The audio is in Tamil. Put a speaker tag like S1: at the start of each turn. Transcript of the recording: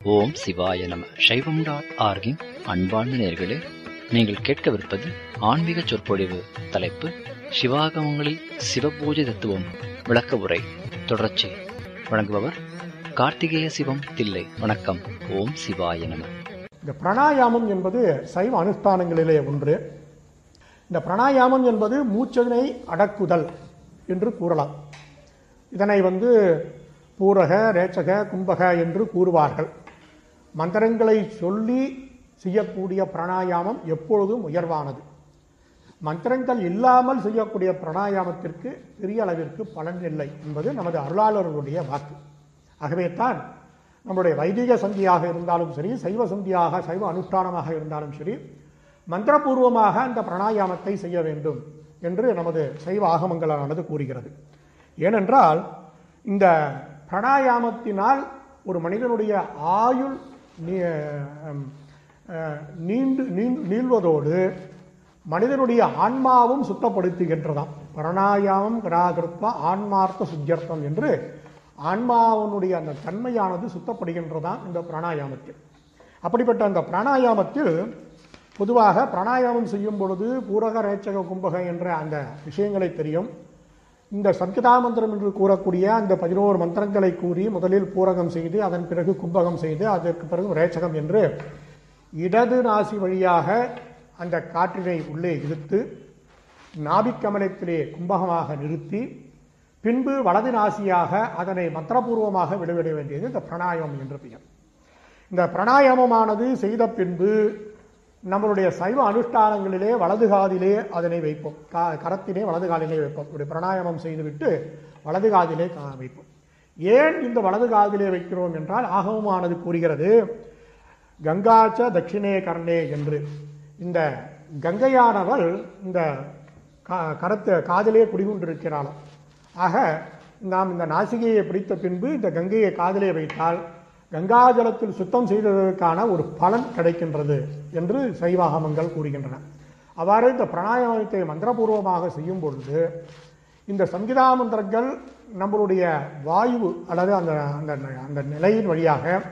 S1: ஓம் சிவாய நம சைவம் டாட் ஆர்கின் அன்பார்ந்த நேர்களே நீங்கள் கேட்கவிருப்பது ஆன்மீக சொற்பொழிவு தலைப்பு சிவாகமங்களில் சிவபூஜை தத்துவம் விளக்க உரை தொடர்ச்சி வழங்குபவர் கார்த்திகேய சிவம் தில்லை வணக்கம் ஓம் சிவாய நம
S2: இந்த பிராணாயாமம் என்பது சைவ அனுஷ்டானங்களிலே ஒன்று இந்த பிராணாயாமம் என்பது மூச்சதனை அடக்குதல் என்று கூறலாம் இதனை வந்து பூரக ரேச்சக கும்பக என்று கூறுவார்கள் மந்திரங்களை சொல்லி செய்யக்கூடிய பிராணாயாமம் எப்பொழுதும் உயர்வானது மந்திரங்கள் இல்லாமல் செய்யக்கூடிய பிராணாயாமத்திற்கு பெரிய அளவிற்கு பலன் இல்லை என்பது நமது அருளாளர்களுடைய வாக்கு ஆகவே தான் நம்முடைய வைதிக சந்தியாக இருந்தாலும் சரி சைவ சந்தியாக சைவ அனுஷ்டானமாக இருந்தாலும் சரி மந்திரபூர்வமாக அந்த பிராணாயாமத்தை செய்ய வேண்டும் என்று நமது சைவ ஆகமங்களானது கூறுகிறது ஏனென்றால் இந்த பிராணாயாமத்தினால் ஒரு மனிதனுடைய ஆயுள் நீ- அம், அஹ், நீண்டு நீண்டு நீள்வதோடு மனிதனுடைய ஆன்மாவும் சுத்தப்படுத்துகின்றதாம் பிராணாயாமம் கிராகிருத்வா ஆன்மார்த்த சுத்தியர்த்தம் என்று ஆன்மாவனுடைய அந்த தன்மையானது சுத்தப்படுகின்றதாம் இந்த பிராணாயாமத்தில் அப்படிப்பட்ட அந்த பிராணாயாமத்தில் பொதுவாக பிராணாயாமம் செய்யும் பொழுது பூரக ரேச்சக கும்பக என்ற அந்த விஷயங்களை தெரியும் இந்த சங்கதா மந்திரம் என்று கூறக்கூடிய அந்த பதினோரு மந்திரங்களை கூறி முதலில் பூரகம் செய்து அதன் பிறகு கும்பகம் செய்து அதற்கு பிறகு ரேச்சகம் என்று இடது நாசி வழியாக அந்த காற்றினை உள்ளே இழுத்து நாபிக்கமலத்திலே கும்பகமாக நிறுத்தி பின்பு வலது நாசியாக அதனை மந்திரபூர்வமாக விடுவிட வேண்டியது இந்த பிராணாயாமம் என்று பெயர் இந்த பிராணாயாமமானது செய்த பின்பு நம்மளுடைய சைவ அனுஷ்டானங்களிலே வலது காதிலே அதனை வைப்போம் கா- கரத்திலே வலது காலிலே வைப்போம் இப்படி பிராணாயாமம் செய்துவிட்டு வலது காதிலே கா- வைப்போம் ஏன் இந்த வலது காதிலே வைக்கிறோம் என்றால் ஆகவமானது கூறுகிறது கங்காச்ச தட்சிணே கர்ணே என்று இந்த கங்கையானவள் இந்த க- கரத்து காதிலே குடிகொண்டிருக்கிறாளாம் ஆக நாம் இந்த நாசிகையை பிடித்த பின்பு இந்த கங்கையை காதிலே வைத்தால் கங்காஜலத்தில் சுத்தம் செய்ததற்கான ஒரு பலன் கிடைக்கின்றது என்று சைவாகமங்கள் கூறுகின்றன அவ்வாறு இந்த பிராணாயாமத்தை மந்திரபூர்வமாக செய்யும் பொழுது இந்த சங்கீதா மந்திரங்கள் நம்மளுடைய வாயு அல்லது அந்த அந்த அந்த நிலையின் வழியாக